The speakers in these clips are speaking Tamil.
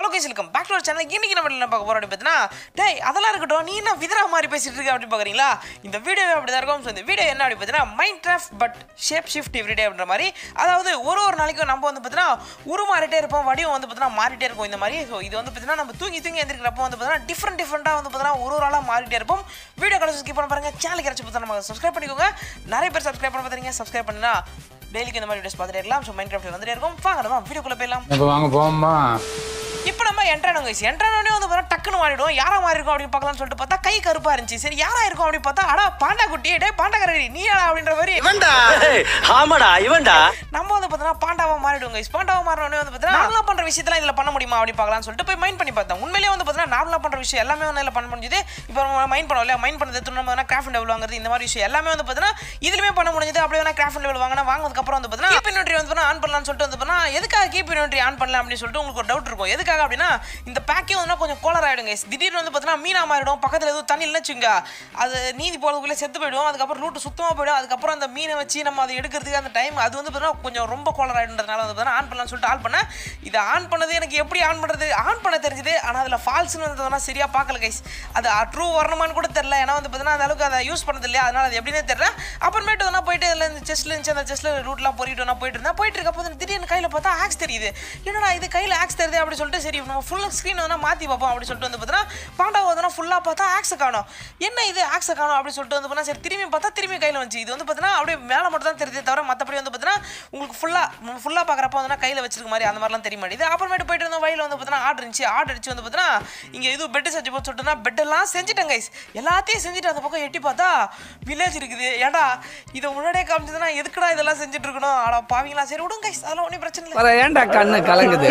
Lokesh welcome back to channel இன்னைக்கு நம்ம என்ன பார்க்க போறோம் அப்படின்னு பார்த்தீங்கன்னா டேய் அதெல்லாம் இருக்கட்டும் நீ என்ன விதரா மாதிரி பேசிட்டு இருக்க அப்படின்னு பார்க்குறீங்களா இந்த வீடியோவே அப்படி தான் இருக்கும் ஸோ இந்த வீடியோ என்ன அப்படின்னு பார்த்தீங்கன்னா Minecraft but shape shift everyday அப்படின்ற மாதிரி அதாவது ஒரு ஒரு நாளைக்கும் நம்ம வந்து பார்த்தீங்கன்னா உருமாறிட்டே இருப்போம் வடிவம் வந்து பார்த்தீங்கன்னா மாறிட்டே இருக்கும் இந்த மாதிரி ஸோ இது வந்து பார்த்தீங்கன்னா நம்ம தூங்கி தூங்கி எந்திரிக்கிறப்போ வந்து பார்த்தீங்கன்னா டிஃப்ரெண்ட் டிஃப்ரெண்ட்டாக வந்து பார்த்தீங்கன்னா ஒரு ஒரு ஆளாக மாறிட்டே இருப்போம் வீடியோ கடைசி ஸ்கிப் பண்ண பாருங்க சேனல் கிடச்சி பார்த்தா நம்ம சப்ஸ்கிரைப் பண்ணிக்கோங்க நிறைய பேர் சப்ஸ்கிரைப் பண்ண பார்த்தீங்க சப்ஸ்கிரைப் பண்ணா டெய்லிக்கு இந்த மாதிரி வீடியோஸ் பார்த்துட்டே இருக்கலாம் ஸோ மைண்ட் கிராஃப்ட் வந்துட்டே இருக்கும் வாங்க நம்ம வீடியோக்குள்ளே போயிடலாம் இப்போ வாங்க போமா இப்போ நம்ம என்ட்ரானோம் கைஸ் என்ட்ரானோடனே வந்து பார்த்தா டக்குன்னு மாறிடும் யாரா மாறி இருக்கும் அப்படின்னு பார்க்கலாம்னு சொல்லிட்டு பார்த்தா கை கருப்பா இருந்துச்சு சரி யாரா இருக்கும் அப்படின்னு பார்த்தா அடா பாண்டா குட்டி டே பாண்டாக்கரடி நீ யாரா அப்படின்ற மாதிரி இவன்டா ஆமாடா இவன்டா நம்ம வந்து பார்த்தோன்னா பாண்டாவா மாறிடுவோம் கைஸ் பாண்டாவா மாறினோடனே வந்து பார்த்தா நார்மலா பண்ற விஷயத்தெல்லாம் இதுல பண்ண முடியுமா அப்படி பார்க்கலாம்னு சொல்லிட்டு போய் மைண்ட் பண்ணி பார்த்தேன் உண்மையிலேயே வந்து பார்த்தா நார்மலா பண்ற விஷயம் எல்லாமே வந்து இதில் பண்ண முடிஞ்சது இப்போ நம்ம மைண்ட் பண்ணோம் இல்லையா மைண்ட் பண்ணது திரும்ப வந்து கிராஃப்ட் லெவல் வாங்குறது இந்த மாதிரி விஷயம் எல்லாமே வந்து பார்த்தீங்கன்னா இதுலயுமே பண்ண முடிஞ்சது அப்படியே வேணா கிராஃப்ட் லெவல் வாங்கினா வாங்கினதுக்கு அப்புறம் வந்து பார்த்தீங்கன்னா கீப் இன்வென்ட்ரி வந்து ஆன் பண்ணலாம்னு சொல்லிட்டு வந்து பார்த்தீங்கன்னா எதுக்காக கீப் இன்வென்ட்ரி ஆன் பண்ணலாம் அப்படின்னு சொல்லிட்டு உங்களுக்கு ஒரு டவுட் இருக்கும் எதுக்காக அப்படின்னா இந்த பேக்கே வந்து கொஞ்சம் கோலர் ஆயிடுங்க திடீர்னு வந்து பார்த்தீங்கன்னா மீனா மாறிடும் பக்கத்தில் எதுவும் தண்ணி இல்லைன்னு வச்சுங்க அது நீதி போகிறதுக்குள்ளே செத்து போயிடும் அதுக்கப்புறம் ரூட்டு சுத்தமாக போயிடும் அதுக்கப்புறம் அந்த மீனை வச்சு நம்ம அதை எடுக்கிறதுக்கு அந்த டைம் அது வந்து பார்த்தீங்கன்னா கொஞ்சம் ரொம்ப கோலர் ஆயிடுன்றதுனால வந்து பார்த்தீங்கன்னா ஆன் பண்ணலாம்னு சொல்லிட்டு ஆன் பண்ணேன் இதை ஆன் பண்ணது எனக்கு எப்படி ஆன் பண்ணுறது ஆன் பண்ண தெரிஞ்சுது ஆனால் அதில் ஃபால்ஸ்னு வந்து சரியாக பார்க்கல கைஸ் அது ட்ரூ வரணுமான்னு கூட தெரில ஏன்னா வந்து பார்த்தீங்கன்னா அந்த அளவுக்கு அதை யூஸ் பண்ணது இல்லையா அதனால அது எப்படின்னே தெரியல அப்புறமேட்டு வந்து போயிட்டு இதில் இந்த செஸ்ட்டில் இருந்துச்சு அந்த செஸ்ட்டில் ரூட்லாம் போயிட்டு நான் போயிட்டு இருந்தேன் போயிட்டு இருக்கப்போ வந்து திடீர்னு கையில் பார்த்தா ஆக்ஸ் தெரியுது என்னடா இது கையில் ஆக்ஸ் தெரியுது அப்படி சொல்லிட்டு சரி நம்ம ஃபுல் ஸ்க்ரீன் வந்து மாற்றி பார்ப்போம் அப்படி சொல்லிட்டு வந்து பார்த்தீங்கன்னா பாண்டாவை வந்து ஃபுல்லாக பார்த்தா ஆக்ஸை காணும் என்ன இது ஆக்ஸை காணும் அப்படி சொல்லிட்டு வந்து பார்த்தா சரி திரும்பி பார்த்தா திரும்பி கையில் வந்துச்சு இது வந்து பார்த்தீங்கன்னா அப்படியே மேலே மட்டும் தான் தெரியுது தவிர மற்றபடி வந்து பார்த்தீங்கன்னா உங்களுக்கு ஃபுல்லாக ஃபுல்லாக பார்க்குறப்ப வந்து கையில் வச்சிருக்க மாதிரி அந்த மாதிரிலாம் தெரிய மாட்டேது அப்புறமேட்டு போயிட்டு இருந்த வழியில் வந்து பார்த்தீங்கன்னா ஆர்டர் இருந்துச்சு ஆர்டர் அடிச்சு வந்து பார்த்தீங்கன்னா இங்கே இது பெட்டு செஞ்சு போட்டு சொல்லிட்டுனா பெட்டெல்லாம் செஞ்சுட்டேன் கைஸ் எல்லாத்தையும் செஞ்சுட்டு அந்த பக்கம் எட்டி பார்த்தா வில்லேஜ் இருக்குது ஏன்டா இதை முன்னாடியே காமிச்சதுன்னா எதுக்குடா இதெல்லாம் செஞ்சுட்டு இருக்கணும் ஆடா பாவீங்களா சரி விடுங்க கைஸ் அதெல்லாம் ஒன்றும் பிரச்சனை இல்லை வர ஏன்டா கண்ணு கலங்குது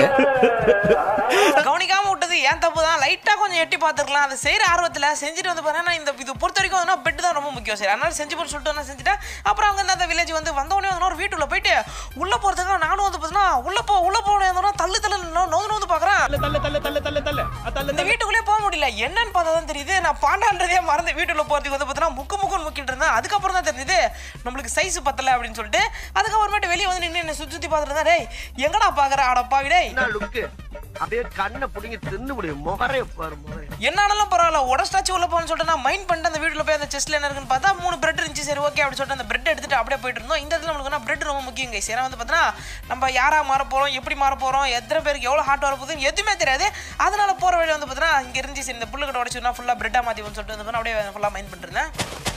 கவனிக்காம விட்டது ஏன் தப்பு தான் லைட்டாக கொஞ்சம் எட்டி பார்த்துருக்கலாம் அதை செய்கிற ஆர்வத்தில் செஞ்சுட்டு வந்து பார்த்தீங்கன்னா இந்த இது பொறுத்த வரைக்கும் வந்து பெட் தான் ரொம்ப முக்கியம் சரி அதனால செஞ்சு போட்டு சொல்லிட்டு நான் செஞ்சுட்டேன் அப்புறம் அங்கே அந்த வில்லேஜ் வந்து வந்தோடனே வந்து ஒரு வீட்டுக்குள்ள போயிட்டு உள்ளே போகிறதுக்கு நானும் வந்து பார்த்தீங்கன்னா உள்ளே போ உள்ளே போனே தள்ளு தள்ளு நோந்து நோந்து பார்க்குறேன் இந்த வீட்டுக்குள்ளே போக முடியல என்னன்னு பார்த்தா தான் தெரியுது நான் பாண்டான்றதே மறந்து வீட்டுக்குள்ள போகிறதுக்கு வந்து பார்த்தீங்கன்னா முக்கு முக்குன்னு முக்கிட்டு இருந்தேன் அதுக்கப்புறம் தான் தெரிஞ்சது நம்மளுக்கு சைஸ் பத்தல அப்படின்னு சொல்லிட்டு அதுக்கப்புறமேட்டு வெளியே வந்து நின்று என்ன சுற்றி சுற்றி பார்த்துட்டு இருந்தேன் டேய் எங்கடா பார்க்குற ஆடப்பாவி டேய் என்ன லுக்கு அப்படியே கண்ணை புடிங்கி தின்னு முடியும் முகரே பாரு முகரே என்னாலும் பரவாயில்ல உடச்சாச்சு உள்ள போகணும்னு சொல்லிட்டு நான் மைண்ட் பண்ணிட்டு அந்த வீட்டில் போய் அந்த செஸ்ட்ல என்ன இருக்குன்னு பார்த்தா மூணு பிரெட் இருந்துச்சு சரி ஓகே அப்படி சொல்லிட்டு அந்த பிரெட் எடுத்துட்டு அப்படியே போயிட்டு இருந்தோம் இந்த இடத்துல நம்மளுக்கு பிரெட் ரொம்ப முக்கியம் கைஸ் ஏன்னா வந்து பார்த்தீங்கன்னா நம்ம யாரா மாற போறோம் எப்படி மாற போறோம் எத்தனை பேருக்கு எவ்வளோ ஹார்ட் வர போகுதுன்னு எதுவுமே தெரியாது அதனால போற வழி வந்து பார்த்தீங்கன்னா இங்க இருந்துச்சு சரி இந்த புல்லுக்கட்டை உடச்சுனா ஃபுல்லாக பிரெட்டாக மாற்றி சொல்லிட்டு வந்து அப்படியே ஃபுல்லாக மைண்ட் பண்ணிருந்தேன்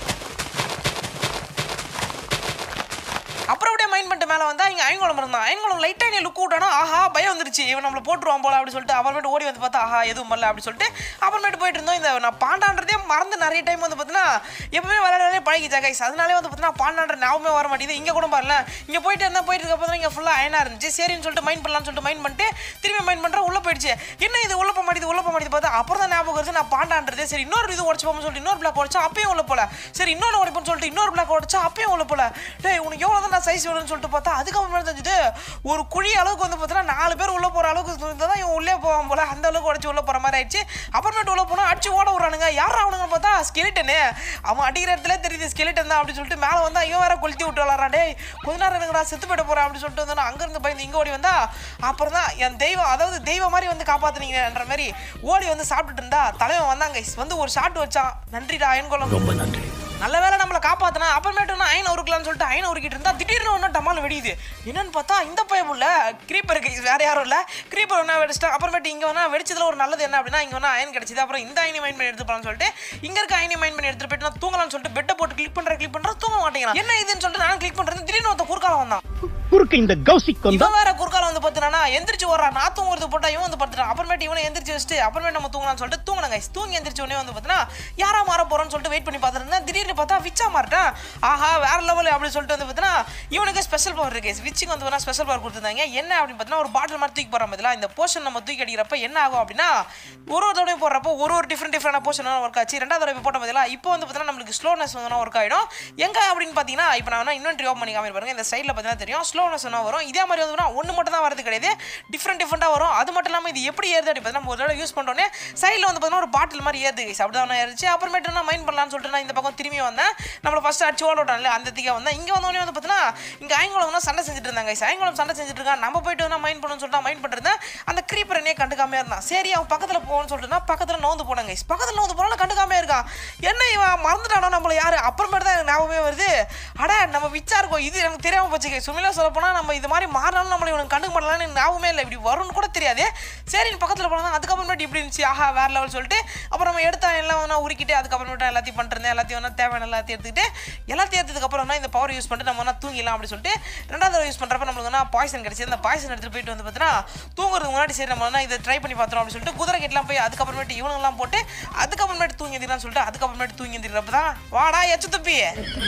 அப்புறம் அப்படியே மைண்ட் பண்ணிட்டு மேலே வந்தா இங்கே ஐங்குளம் இருந்தான் ஐங்குளம் லைட்டாக நீ லுக் விட்டானா ஆஹா பயம் வந்துருச்சு இவன் நம்மளை போட்டுருவான் போல அப்படி சொல்லிட்டு அப்புறமேட்டு ஓடி வந்து பார்த்தா ஆஹா எதுவும் பண்ணல அப்படி சொல்லிட்டு அப்புறமேட்டு போயிட்டு இருந்தோம் இந்த நான் பாண்டான்றதே மறந்து நிறைய டைம் வந்து பார்த்தீங்கன்னா எப்பவுமே விளையாடவே பழகிச்சா கைஸ் அதனாலே வந்து பார்த்தீங்கன்னா பாண்டான்ற ஞாபகமே வர மாட்டேங்குது இங்கே கூட பாருல இங்கே போயிட்டு இருந்தா போயிட்டு இருக்கப்போ தான் இங்கே ஃபுல்லாக அயனாக இருந்துச்சு சரின்னு சொல்லிட்டு மைண்ட் பண்ணலாம்னு சொல்லிட்டு மைண்ட் பண்ணிட்டு திரும்பி மைண்ட் பண்ணுறேன் உள்ள போயிடுச்சு என்ன இது உள்ள போக மாட்டேது உள்ள போக மாட்டேது பார்த்தா அப்புறம் தான் ஞாபகம் வருது நான் பாண்டான்றது சரி இன்னொரு இது உடச்சு போகணும்னு சொல்லிட்டு இன்னொரு பிளாக் உடச்சா அப்பயும் உள்ள போல சரி இன்னொன்று உடைப்போம்னு சொல்லிட்டு இன்னொரு பிளாக் உடச்சா அப்பயும் உள்ள போல டேய் உனக்கு எவ்வளோ தான் நான் சைஸ் வேணும்னு சொல்லிட்டு பார்த்தா அதுக்கப்புறமே தெரிஞ்சது ஒரு குழி அளவுக்கு வந்து பார்த்தீங்கன்னா நாலு பேர் உள்ள போகிற அளவுக்கு இருந்தால் தான் இவன் உள்ளே போவான் போல அந்த அளவுக்கு உடச்சி உள்ள போகிற மாதிரி ஆயிடுச்சு அப்புறமேட்டு உள்ள போனால் அடிச்சு ஓட விட்றானுங்க யார் அவனுங்கன்னு பார்த்தா ஸ்கெலிட்டனு அவன் அடிக்கிற இடத்துல தெரியுது ஸ்கெலிட்டன் தான் அப்படின்னு சொல்லிட்டு மேலே வந்தா இவன் வேற கொளுத்தி விட்டு விளாட்றான் டேய் கொஞ்ச நேரம் எனக்குடா செத்து போயிட போகிறேன் அப்படின்னு சொல்லிட்டு வந்து அங்கேருந்து பயந்து இங்கே ஓடி வந்தா அப்புறம் தான் என் தெய்வம் அதாவது தெய்வம் மாதிரி வந்து காப்பாற்றுனீங்கன்ற மாதிரி ஓடி வந்து சாப்பிட்டுட்டு இருந்தா தலைவன் வந்தாங்க வந்து ஒரு ஷாட் வச்சான் நன்றிடா அயன்கோலம் ரொம்ப நன்றி நல்ல வேளை நம்மளை காப்பாத்தினா அப்புறமேட்டு நான் ஐன் உருக்கலாம்னு சொல்லிட்டு ஐன் உருக்கிட்டு இருந்தா திடீர்னு ஒன்று டமால் வெடியுது என்னன்னு பார்த்தா இந்த பயம் இல்ல கிரீப்பர் வேற யாரும் இல்ல கிரீப்பர் ஒன்றா வெடிச்சிட்டா அப்புறமேட்டு இங்க வேணா வெடிச்சதுல ஒரு நல்லது என்ன அப்படின்னா இங்க வேணா அயன் கிடைச்சது அப்புறம் இந்த ஐனி மைண்ட் பண்ணி எடுத்து போலாம்னு சொல்லிட்டு இங்க இருக்க ஐனி மைண்ட் பண்ணி எடுத்துட்டு போயிட்டு நான் தூங்கலாம்னு சொல்லிட்டு பெட்டை போட்டு கிளிக் பண்ற கிளிக் பண்ற தூங்க மாட்டேங்கிறான் என்ன இதுன்னு சொல்லிட்டு நான் கிளிக் பண்றது திடீர்னு ஒருத்த குறுக்கால வந்தான் குறுக்க இந்த கௌசிக் வந்து இவன் வேற குறுக்கால வந்து பார்த்துனா எந்திரிச்சு ஓடுறான் நான் தூங்குறது போட்டா இவன் வந்து பார்த்துட்டான் அப்புறமேட்டு இவனை எந்திரிச்சு வச்சுட்டு அப்புறமேட்டு நம்ம தூங்கலாம்னு சொல்லிட்டு தூங்கின கைஸ் தூங்கி எந்திரிச்ச உடனே வந்து பார்த்தீங்கன்னா யாரா மாற போறோம்னு சொல்லிட்டு வெயிட் பண்ணி பார்த்துருந்தேன் திடீர்னு பார்த்தா விச்சா மாறிட்டேன் ஆஹா வேற லெவல் அப்படின்னு சொல்லிட்டு வந்து பார்த்தீங்கன்னா இவனுக்கு ஸ்பெஷல் பவர் இருக்கு விச்சிங் வந்து பார்த்தா ஸ்பெஷல் பவர் கொடுத்துருந்தாங்க என்ன அப்படின்னு பார்த்தீங்கன்னா ஒரு பாட்டில் மாதிரி தூக்கி போடுற பதிலாக இந்த போர்ஷன் நம்ம தூக்கி அடிக்கிறப்ப என்ன ஆகும் அப்படின்னா ஒரு ஒரு தடவை போடுறப்போ ஒரு ஒரு டிஃப்ரெண்ட் டிஃப்ரெண்டான போர்ஷன் ஒர்க் ஆச்சு ரெண்டாவது தடவை போட்ட பதிலாக இப்போ வந்து பார்த்தீங்கன்னா நம்மளுக்கு ஸ்லோனஸ் வந்து ஒர்க் ஆகிடும் எங்க அப்படின்னு பார்த்தீங்கன்னா இப்போ நான் இன்வென்ட்ரி ஓப்பன் பண்ணி காமி பாருங்க இந்த சைடில் பார்த்தீங்கன்னா தெரியும் ஸ்லோனஸ் ஒன்றா வரும் இதே மாதிரி வந்து ஒன்று மட்டும் தான் வரது கிடையாது டிஃப்ரெண்ட் டிஃப்ரெண்ட்டாக வரும் அது மட்டும் இல்லாமல் இது எப்படி ஏறுது அப்படி பார்த்தீங்கன்னா நம்ம ஒரு தடவை யூஸ் பண்ணோன்னே சைடில் வந்து பார்த்தீங்கன்னா ஒரு பாட்டில் மாதிரி ஏறுது கைஸ் அப்படி தான் ஏறிச்சு அப்புறமேட்டு நான் மைண்ட் பண்ணலாம்னு சொல்லிட்டு நான் இந்த பக்கம் திரும்பி வந்தேன் நம்மளை ஃபஸ்ட் அடிச்சு ஓட விட்டான்ல அந்த திக்கா வந்தேன் இங்கே வந்தோடனே வந்து பார்த்தீங்கன்னா இங்கே ஐங்குளம் வந்து சண்டை செஞ்சுட்டு இருந்தாங்க guys. ஐங்குளம் சண்டை செஞ்சுட்டு இருக்கான் நம்ம போயிட்டு வந்து மைண்ட் பண்ணணும்னு சொல்லிட்டு மைண்ட் பண்ணிருந்தேன் அந்த creeper என்னையே கண்டுக்காம இருந்தான் சரி அவன் பக்கத்தில் போகணும்னு சொல்லிட்டு பக்கத்தில் நோந்து போனாங்க guys. பக்கத்தில் நோந்து போனாலும் கண்டுக்காம இருக்கான் என்ன இவன் மறந்துட்டானோ நம்மள யாரு அப்புறமேட்டு தான் எனக்கு ஞாபகமே வருது அட நம்ம விச்சா இருக்கோம் இது எனக்கு தெரியாம போச்சு guys. உண்மையிலே சொல்ல போனால் நம்ம இது மாதிரி மாறினாலும் நம்மளை இவனுக்கு கண்டுக்க மாட்டலாம்னு எனக்கு ஞாபகமே இல்லை இப்படி வரும்னு கூட தெரியாது சரி நீ பக்கத்தில் போனா அதுக்கப்புறமேட்டு இப்படி இருந்துச்சு ஆஹா வேற லெவல் சொல்லிட்டு அப்புறம் நம்ம எடுத்தா எல்லாம் வேணா உருக்கிட்டு அதுக்கப்புறமேட்டு எல்லாத்தையும் பண்ணிருந்தேன் எல்லாத்தையும் வேணா தேவையான எல்லாத்தையும் எடுத்துக்கிட்டு எல்லாத்தையும் எடுத்ததுக்கு அப்புறம் தான் இந்த பவர் யூஸ் பண்ணிட்டு நம்ம வேணா தூங்கிடலாம் அப்படின்னு சொல்லிட்டு ரெண்டாவது தடவை யூஸ் பண்ணுறப்ப நம்மளுக்கு வேணா பாய்சன் கிடைச்சி அந்த பாய்சன் எடுத்துட்டு போயிட்டு வந்து பார்த்தீங்கன்னா தூங்குறதுக்கு முன்னாடி சரி நம்ம வேணா இதை ட்ரை பண்ணி பார்த்தோம் அப்படின்னு சொல்லிட்டு குதிரை கெட்டலாம் போய் அதுக்கப்புறமேட்டு இவனுங்கெல்லாம் போட்டு அதுக்கப்புறமேட்டு தூங்கி எந்திரிலாம்னு சொல்லிட்டு அதுக்கப்புறமேட்டு தூங்கி எந்திரிறப்ப தான் வாடா எச்சு துப்பி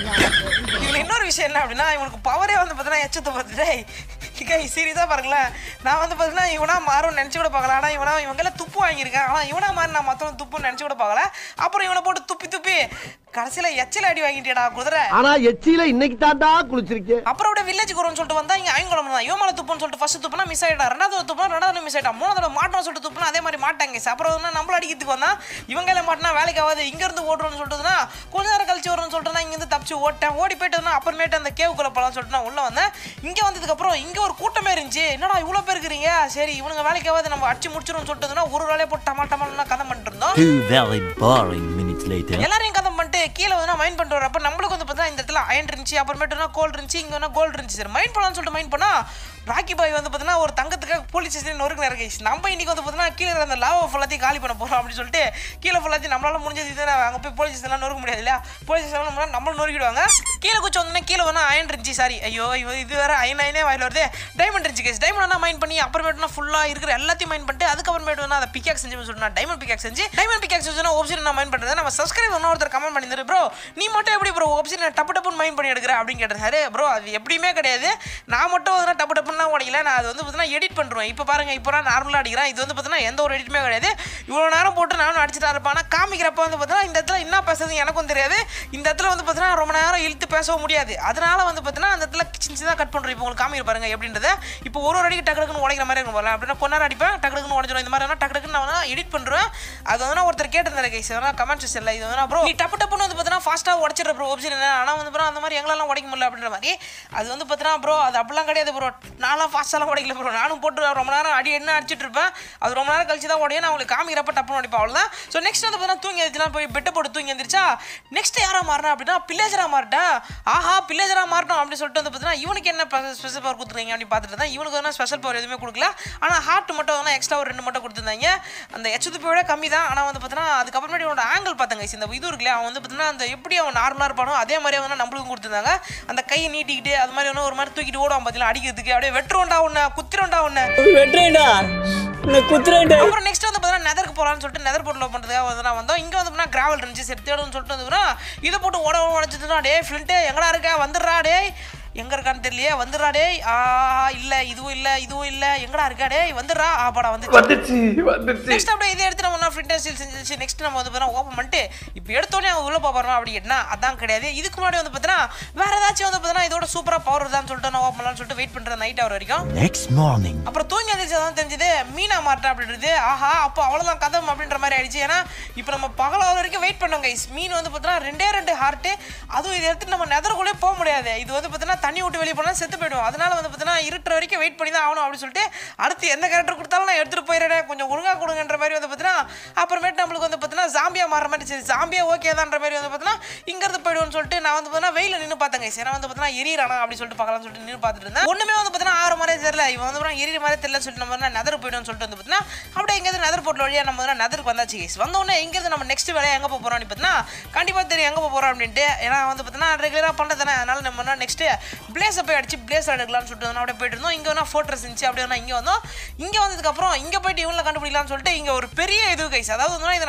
இதில் இன்னொரு விஷயம் என்ன அப்படின்னா இவனுக்கு பவரே வந்து பார்த்தீங்கன்னா எச்சு துப்பது கை சீரியஸாக பாருங்களேன் நான் வந்து பார்த்தீங்கன்னா இவனா மாறும் நினச்சி கூட பார்க்கல ஆனால் இவனா இவங்கெல்லாம் துப்பு வாங்கியிருக்கேன் ஆனால் இவனா மாறி நான் மற்றவங்க துப்புன்னு நினச்சி கூட பார்க்கல அப்புறம் இவனை போட்டு துப்பி துப்பி கடைசியில் எச்சில் அடி வாங்கிட்டேடா குதிரை ஆனா எச்சியில இன்னைக்கு தாண்டா குளிச்சிருக்கேன் அப்புறம் அப்படியே வில்லேஜுக்கு வரும்னு சொல்லிட்டு வந்தா இங்க ஐங்குளம் தான் இவன் மேல துப்புன்னு சொல்லிட்டு ஃபர்ஸ்ட் துப்புனா மிஸ் ஆயிட்டா ரெண்டாவது துப்புனா ரெண்டாவது மிஸ் ஆயிட்டா மூணாவது தடவை மாட்டோம் சொல்லிட்டு துப்புனா அதே மாதிரி மாட்டாங்க அப்புறம் வந்து நம்மள அடிக்கிறதுக்கு வந்தா இவங்க எல்லாம் மாட்டினா வேலைக்கு ஆகாது இங்க இருந்து ஓடுறோம்னு சொல்லிட்டுனா கொஞ்ச நேரம் கழிச்சு வரும்னு சொல்லிட்டு இங்க இருந்து தப்பிச்சு ஓட்டேன் ஓடி போயிட்டு வந்து அப்புறமேட்டு அந்த கேவுக்குள்ள போலாம் சொல்லிட்டு நான் உள்ள வந்தேன் இங்க வந்ததுக்கு அப்புறம் இங்க ஒரு கூட்டமே இருந்துச்சு என்னடா இவ்வளவு பேர் இருக்கிறீங்க சரி இவனுங்க வேலைக்கு ஆகாது நம்ம அடிச்சு முடிச்சிரும்னு சொல்லிட்டு இருந்தோம்னா ஒரு வேலையை போட்டு டமா டமாலாம் கதை பண்ணிட்டு இருந்தோம் Two very boring minutes later. எல்லாரையும் கதம் பண்ணிட்டு கீழே வந்து மைண்ட் பண்ணிட்டு வரப்ப நம்மளுக்கு வந்து பார்த்தா இந்த இடத்துல அயன் இருந்துச்சு அப்புறமேட்டு கோல்டு இருந்துச்சு இங்கே வேணா கோல்டு இருந்துச்சு சரி மைண்ட் பண்ணலாம்னு சொல்லிட்டு மைண்ட் பண்ணா ராக்கி பாய் வந்து பார்த்தீங்கன்னா ஒரு தங்கத்துக்காக போலீஸ் ஸ்டேஷன் நொறுக்கு நிறைய நம்ம இன்னைக்கு வந்து பார்த்தீங்கன்னா கீழே இருந்த லாவோ ஃபுல்லாத்தையும் காலி பண்ண போகிறோம் அப்படின்னு சொல்லிட்டு கீழே ஃபுல்லாத்தையும் நம்மளால முடிஞ்சது இதுதானே அங்கே போய் போலீஸ் ஸ்டேஷன்லாம் நொறுக்க முடியாது இல்லையா போலீஸ் ஸ்டேஷன் நம்மளும் நொறுக்கிடுவாங்க கீழே குச்சி வந்தோடனே கீழே வேணா அயன் இருந்துச்சு சாரி ஐயோ ஐயோ இது வேற அயன் அயனே வாயில் வருது டைமண்ட் இருந்துச்சு கேஸ் டைமண்ட் வேணா மைண்ட் பண்ணி அப்புறமேட்டுனா ஃபுல்லாக இருக்கிற எல்லாத்தையும் மைண்ட் பண்ணிட்டு அதுக்கப்புறமேட்டு வேணா அதை பிக்காக் செஞ்சு சொல்லிட்டு டைமண்ட் பிக்காக் செஞ்சு டைமண்ட் பிக்காக் செஞ்சு ஆப்ஷன் நான் மைண்ட் பண்ணுறது நம்ம சப்ஸ்கிரைப் ஒன்று ஒருத்தர் கமெண்ட் பண்ணியிருந்தாரு ப்ரோ நீ மட்டும் எப்படி ப்ரோ ஆப்ஷன் டப்பு டப்புன்னு மைண்ட் பண்ணி எடுக்கிற அப்படின்னு கேட்டாரு ப்ரோ அது எப்படியுமே கிடையாது நான் மட்டும் வந்து டப்பு டப்புன்னு உடைக்கல நான் அது வந்து பார்த்தீங்கன்னா எடிட் பண்ணுறேன் இப்போ பாருங்க இப்போ நான் நார்மலாக அடிக்கிறேன் இது வந்து பார்த்தீங்கன்னா எந்த ஒரு எடிட்டுமே கிடையாது இவ்வளோ நேரம் போட்டு நானும் அடிச்சுட்டு இருப்பேன் ஆனால் காமிக்கிறப்ப வந்து பார்த்தீங்கன்னா இந்த இடத்துல என்ன பேசுறது எனக்கும் தெரியாது இந்த இடத்துல வந்து பார்த்தீங்கன்னா ரொம்ப நேரம் இழுத்து பேசவும் முடியாது அதனால வந்து பார்த்தீங்கன்னா அந்த இடத்துல சின்ன சின்னதாக கட் பண்ணுறோம் இப்போ உங்களுக்கு காமிக்கிற பாருங்க எப்படின்றத இப்போ ஒரு ஒரு அடிக்கு டக்கு டக்குன்னு உடைக்கிற மாதிரி இருக்கும் போல அப்படின்னா கொஞ்ச நேரம் அடிப்பேன் டக்கு டக்குன்னு உடஞ்சிடும் இந்த மாதிரி வேணா டக்கு டக்குன்னு நான் வேணா எடிட் பண்ணுறேன் அது வந்து ஒருத்தர் கேட்டிருந்தாரு கைஸ் வேணா கமெண்ட் செக்ஷனில் இது வேணா ப்ரோ நீ டப்பு டப்புன்னு வந்து பார்த்தீங்கன்னா ஃபாஸ்ட்டாக உடச்சிடுற ப்ரோ ஆப்ஷன் என்ன ஆனால் வந்து ப்ரோ அந்த மாதிரி எங்களாலாம் உடைக்க முடியல அப்படின்ற மாதிரி அது வந்து பார்த்தீங்கன்னா ப்ரோ அது அப்படிலாம் கிடையாது ப்ரோ நான்லாம் ஃபாஸ்ட்டாலாம் உடைக்கல ப்ரோ நானும் போட்டு ரொம்ப நேரம் அடி என்ன அடிச்சிட்டு இருப்பேன் அது ரொம்ப நேரம் கழிச்சு தான் உடையும் நான் உங்களுக்கு காமிக்கிறப்ப டப்புன்னு உடைப்பேன் அவ்வளோதான் ஸோ நெக்ஸ்ட் வந்து பார்த்தீங்கன்னா தூங்கி எழுதினா போய் பெட்டை போட்டு தூங்கி எழுந்திரிச்சா நெக்ஸ்ட் யாரா மாறினா அப்படின்னா பில்லேஜரா மாறிட்டேன் ஆஹா பில்லேஜரா மாறணும் அப்படின்னு சொல்லிட்டு வந்து பார்த்தீங்கன்னா இவனுக்கு என்ன ஸ்பெஷல் பவர் கொடுத்துருக்கீங்க அப்படின்னு பார்த்துட்டு தான் இவனுக்கு வந்து ஸ்பெஷல் பவர் எதுவுமே கொடுக்கல ஆனால் ஹார்ட் மட்டும் வந்து எக்ஸ்ட்ரா ஒரு ரெண்டு மட்டும் கொடுத்துருந்தாங்க அந்த எச்சதுப்பையோட கம்மி தான் ஆனால் வந்து பார்த்தீங்கன்னா அதுக்கப்புறமேட்டு இவனோட ஆங்கிள் பார்த்தாங்க இந்த இது இருக்குல்ல அவன் வந்து பார்த்தீங்கன்னா அந்த எப்படி அவன் நார்மலாக இருப்பானோ அதே மாதிரி வந்து நம்மளுக்கும் கொடுத்துருந்தாங்க அந்த கையை நீட்டிக்கிட்டு அது மாதிரி வந்து ஒரு மாதிரி தூக்கிட்டு ஓடுவான் பார்த்தீங்களா அடிக்கிறதுக்கு அப்படியே வெட்டுறோண்டா ஒன்று குத்திரோண்டா ஒன்று வெட்டுறேன்டா நான் குத்துறேன்டா அப்புறம் நெக்ஸ்ட் வந்து பார்த்தீங்கன்னா நெதருக்கு போகலான்னு சொல்லிட்டு நெதர் போட்டு லோ பண்ணுறதுக்காக வந்து நான் வந்தோம் இங்கே வந்து பார்த்தீங்கன்னா கிராவல் இருந்துச்சு சரி தேடுன்னு சொல்லிட்டு வந்து இதை போட்டு ஓட உடச்சிட்டுனா டே ஃப்ளிண்ட்டு எங்கடா இருக்க வந்துடுறா டேய் எங்க இருக்கான்னு தெரியலையே வந்துடுறா டேய் ஆ இல்ல இதுவும் இல்ல இதுவும் இல்ல எங்கடா இருக்கா டேய் வந்துடுறா ஆ படா வந்து வந்துச்சு வந்துச்சு நெக்ஸ்ட் அப்படியே இதை எடுத்து நம்ம ஃப்ளிண்ட் ஸ்டீல் செஞ்சிச்சு நெக்ஸ்ட் நம்ம வந்து பார்த்தீங்கன்னா ஓப்பன் பண்ணிட்டு இப்போ எடுத்தோடனே அவங்க உள்ள போகிறோம் அப்படி கேட்டா அதான் கிடையாது இதுக்கு முன்னாடி வந்து பார்த்தீங்கன்னா வேற ஏதாச்சும் வந்து பார்த்தீங்கன்னா இதோட சூப்பராக பவர் தான் சொல்லிட்டு நான் ஓப்பன் பண்ணலாம்னு சொல்லிட்டு வெயிட் பண்ணுறேன் நைட் அவர் வரைக்கும் Next morning. அப்புறம் தூங்கி எழுந்திரிச்சு தான் தெரிஞ்சது மீனா மாட்டா அப்படின்றது ஆஹா அப்போ அவ்வளோதான் கதம் அப்படின்ற மாதிரி ஆயிடுச்சு ஏன்னா இப்போ நம்ம பகல் ஆகுற வரைக்கும் வெயிட் பண்ணோம் கைஸ் மீன் வந்து பார்த்தீங்கன்னா ரெண்டே ரெண்டு ஹார்ட்டு அதுவும் இதை எடுத்துட்டு நம்ம நெதருக்குள்ளே போக முடியாது இது வந்து பார்த்தீங்கன்னா தண்ணி விட்டு வெளியே போனால் செத்து போயிடும் அதனால வந்து பார்த்தீங்கன்னா இருட்டுற வரைக்கும் வெயிட் பண்ணி தான் ஆகணும் அப்படின்னு சொல்லிட்டு அடுத்து எந்த கேரக்டர் கொடுத்தாலும் நான் எடுத்துகிட்டு போயிடுறேன் கொஞ்சம் ஒழுங்கா கொடுங்கன்ற மாதிரி வந்து பார்த்தீங்கன்னா அப்புறமேட்டு நம்மளுக்கு வந்து பார்த்தீங்கன்னா ஜாம்பியா மாற மாதிரி சரி ஜாம்பியா ஓகே தான்ற மாதிரி வந்து பார்த்தீங்கன்னா இங்கேருந்து போயிடுவோம்னு சொல்லிட்டு நான் வந்து பார்த்தீங்கன்னா வெயில நின்று பார்த்தேன் கைஸ் ஏன்னா வந்து பார்த்தீங்கன்னா எரியறானா அப்படி சொல்லிட்டு பார்க்கலாம்னு சொல்லிட்டு நின்று பார்த்துட்டு இருந்தேன் ஒன்றுமே வந்து பார்த்தீங்கன்னா ஆறு மாதிரியே தெரியல இவன் வந்து பார்த்தீங்கன்னா எரியற மாதிரி தெரியல சொல்லிட்டு நம்ம வந்து நெதர் போயிடும்னு சொல்லிட்டு வந்து பார்த்தீங்கன்னா அப்படியே இங்கேருந்து நெதர் போட்டில் வழியாக நம்ம வந்து நெதருக்கு வந்தாச்சு கைஸ் வந்தோடனே இங்கேருந்து நம்ம நெக்ஸ்ட் வேலையை எங்கே போக போகிறோம் பார்த்தீங்கன்னா கண்டிப்பாக தெரியும் எங்கே போக போகிறோம் அப்படின்ட்டு ஏன்னா வந்து பார்த்தீங்கன்னா ரெகுலராக பண்ணுறது தானே அதனால நம்ம நெக்ஸ்ட் பிளேஸை போய் அடிச்சு பிளேஸ் எடுக்கலாம்னு சொல்லிட்டு வந்து அப்படியே போயிட்டு இருந்தோம் இங்கே வேணா ஃபோட்டோஸ் இருந்துச்சு அப்படியே வேணா இங்கே வந்தோம் இங்கே வந்ததுக்கப்புறம் இங்கே போயிட்டு இவங்களை கண்டுபிடிக்கலாம்னு சொல்லிட்டு இங்கே ஒரு பெரிய இது கைஸ் அதாவது வந்து இதை நான் நினச்சி கூட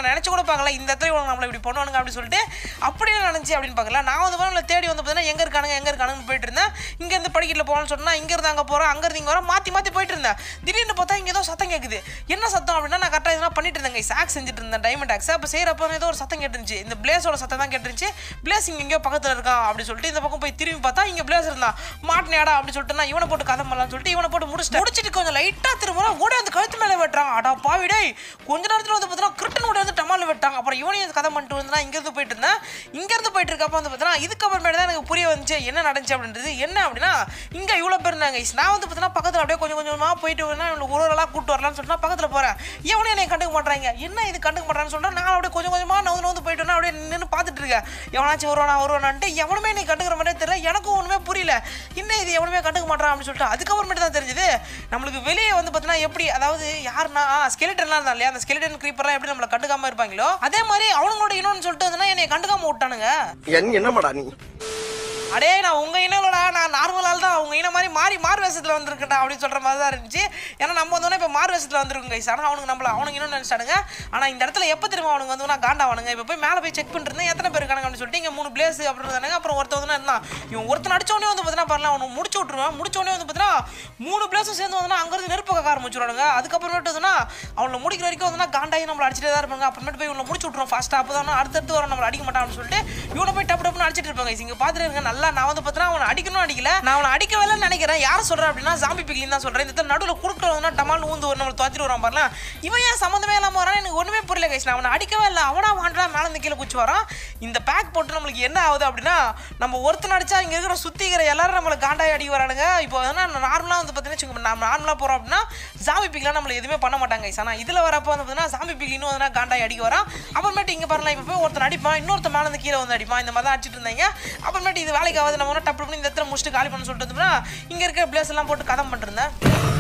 பார்க்கல இந்த இடத்துல இவங்க நம்மளை இப்படி பண்ணுவானுங்க அப்படின்னு சொல்லிட்டு அப்படியே நடந்துச்சு அப்படின்னு பார்க்கல நான் வந்து நம்மளை தேடி வந்து பார்த்தீங்கன்னா எங்கே இருக்கானுங்க எங்கே இருக்கானுங்கன்னு போயிட்டு இருந்தேன் இங்கேருந்து படிக்கட்டில் போகலான்னு சொன்னா இங்கேருந்து அங்கே போகிறோம் அங்கேருந்து இங்கே வரோம் மாற்றி மாற்றி போயிட்டு இருந்தேன் திடீர்னு பார்த்தா இங்கே ஏதோ சத்தம் கேட்குது என்ன சத்தம் அப்படின்னா நான் கரெக்டாக இதெல்லாம் பண்ணிட்டு இருந்தேன் சாக்ஸ் செஞ்சுட்டு இருந்தேன் டைமண்ட் ஆக்ஸ் அப்போ செய்கிறப்ப ஏதோ ஒரு சத்தம் கேட்டுருந்துச்சு இந்த பிளேஸோட சத்தம் தான் கேட்டுருந்துச்சு பிளேஸ் இங்கே எங்கேயோ பக்கத்தில் இருக்கான் அப்படி சொல்லிட்டு இந்த பக்கம் போய் திரும்பி பார்த்தா இங்கே பிளேஸ் இருந்தான் மாட்டினியாடா அப்படி சொல்லிட்டு நான் இவனை போட்டு கதை பண்ணலாம்னு சொல்லிட்டு இவனை போட்டு முடிச்சுட்டு முடிச்சிட்டு கொஞ்சம் லைட்டாக திரும்ப ஓடி அந்த கழுத்து மேலே வெட்டுறான் அடா பாவிடே கொஞ்ச நேரத்தில் வந்து பார்த்தீங்கன்னா கிரிட்டன் ஓடி வந்து டமால் வெட்டாங்க அப்புறம் இவனையும் கதை பண்ணிட்டு வந்து இங்கேருந்து போயிட்டு இருந்தேன் இங்கேருந்து போயிட்டு இருக்கப்ப வந்து பார்த்தீங்கன்னா இதுக்கப்புறமேட்டு தான் எனக்கு புரிய வந்துச்சு என்ன நடந்துச்சு அப்படின்றது என்ன அப்படின்னா இங்கே இவ்வளோ பேர் இருந்தாங்க நான் வந்து பார்த்தீங்கன்னா பக்கத்தில் அப்படியே கொஞ்சம் கொஞ்சமாக போயிட்டு வரலாம் இவனுக்கு ஒரு ஒரு கூட்டு வரலாம்னு சொல்லிட்டு நான் பக்கத்தில் போகிறேன் எவனையும் என்னை கண்டுக்க மாட்டாங்க என்ன இது கண்டுக்க மாட்டான்னு சொல்லிட்டு நான் அப்படியே கொஞ்சம் கொஞ்சமாக நவுந்து நவுந்து போயிட்டு வரேன் அப்படியே நின்று பார்த்துட்டு இருக்கேன் எவனாச்சும் வருவானா வருவானான்ட்டு எவனுமே என்னை கண்டுக்கிற மாதிரியே தெரியல எனக்கும் ஒன்றுமே புரியல என்ன இது எவனுமே கண்டுக்க மாட்டான் அப்படின்னு சொல்லிட்டு அதுக்கப்புறமேட்டு தான் தெரிஞ்சது நம்மளுக்கு வெளியே வந்து பார்த்தீங்கன்னா எப்படி அதாவது யாருன்னா ஸ்கெலிட்டன்லாம் இருந்தா இல்லையா அந்த ஸ்கெலிட்டன் க்ரீப்பர்லாம் எப்படி நம்மளை கண்டுக்காம இருப்பாங்களோ அதே மாதிரி அவங்களோட இனம்னு சொல்லிட்டு வந்து என்னை கண்டுக்காம விட்டானுங்க என்ன என்னமாடா நீ அடே நான் உங்க இனங்களோட நான் நார்மலால் தான் உங்க இனம் மாதிரி மாறி மாறு வேஷத்தில் வந்திருக்கேன்டா அப்படின்னு சொல்ற மாதிரி தான் இருந்துச்சு ஏன்னா நம்ம வந்தோடனே இப்போ மாறு வேஷத்தில் வந்திருக்கோம் கைஸ் ஆனால் அவனுக்கு நம்மள அவனுக்கு இன்னும் நினைச்சானுங்க ஆனால் இந்த இடத்துல எப்போ திரும்ப அவனுக்கு வந்து நான் காண்டாவானுங்க இப்போ போய் மேலே போய் செக் பண்ணிட்டு எத்தனை பேர் இருக்காங்க அப்படின்னு சொல்லிட்டு இங்கே மூணு பிளேஸ் அப்படின்னு இருந்தாங்க அப்புறம் ஒருத்தன் வந்து இருந்தான் இவன் ஒருத்தன் அடிச்சோடனே வந்து பார்த்தீங்கன்னா பாருங்க அவனுக்கு முடிச்சு விட்ருவான் முடிச்சோடனே வந்து பார்த்தீங்கன்னா மூணு பிளேஸும் சேர்ந்து வந்தோன்னா அங்கேருந்து நெருப்பு கக்க ஆரம்பிச்சிடுவானுங்க அதுக்கப்புறமேட்டு வந்துன்னா அவனை முடிக்கிற வரைக்கும் வந்து காண்டாயி நம்மளை அடிச்சிட்டே தான் இருப்பாங்க அப்புறமேட்டு போய் இவனை முடிச்சு விட்ருவோம் ஃபாஸ்ட்டாக அப்போ தான் அடுத்தடுத்து வர நம்மளை அடிக்க மாட்டான்னு சொல்லிட்டு இவனை போய் டப்பு டப்புன்னு அடிச்சிட்டு இருப்பாங்க இங்கே பார்த்துட்டு இருங்க நல்லா நான் வந்து பார்த்தீங்கன்னா அவனை அடிக்கணும் அடிக்கல நான் அவனை அடிக்கவே இல்லைன்னு நினைக்கிறேன் யார் சொல்கிறேன் அப்படின்னா ஜாம்பி பிக்லின் தான் சொல்கிறேன் இந்த நடுவில் குறுக்கில் வந்து டமால் ஊந்து ஒரு நம்மளை துவச்சிட்டு வரான் பாருல இவன் ஏன் சம்மந்தமே இல்லாமல் வரான் எனக்கு ஒன்றுமே புரியல கைஸ் நான் அவனை அடிக்கவே இல்லை அவனா வாண்டா மேலே இருந்து கீழே குச்சி வரான் இந்த பேக் போட்டு நம்மளுக்கு என்ன ஆகுது அப்படின்னா நம்ம ஒருத்தன் அடிச்சா இங்கே இருக்கிற சுத்திக்கிற எல்லாரும் நம்மளை காண்டாய் அடி வரானுங்க இப்போ வந்து நார்மலாக வந்து பார்த்தீங்கன்னா நம்ம நார்மலாக போகிறோம் அப்படின்னா ஜாம்பி பிக்லாம் நம்மளை எதுவுமே பண்ண மாட்டாங்க கைஸ் ஆனால் இதில் வரப்போ வந்து பார்த்தீங்கன்னா ஜாம்பி பிக்லின்னு வந்து காண்டாய் அடிக்க வரான் அப்புறமேட்டு இங்கே பாருலாம் இப்போ போய் ஒருத்தன் அடிப்பான் இன்னொருத்தன் மேலே இருந்து கீழே வந்து அடிப்பான் இந்த மாதிரி தான் அடிச்சிட்டு இருந்தாங்க அப்புறமேட்டு இது வேலைக்கு ஆகாது நம்ம ஒன்று டப்பு பண்ணி இந்த இடத்துல முடிச்சுட்டு காலி பண்ண சொல்லிட்டு இருந்தோம்னா இங்கே இருக்க பிளேஸ் எல்லாம் போட்டு கதம் பண்ணிருந்தேன்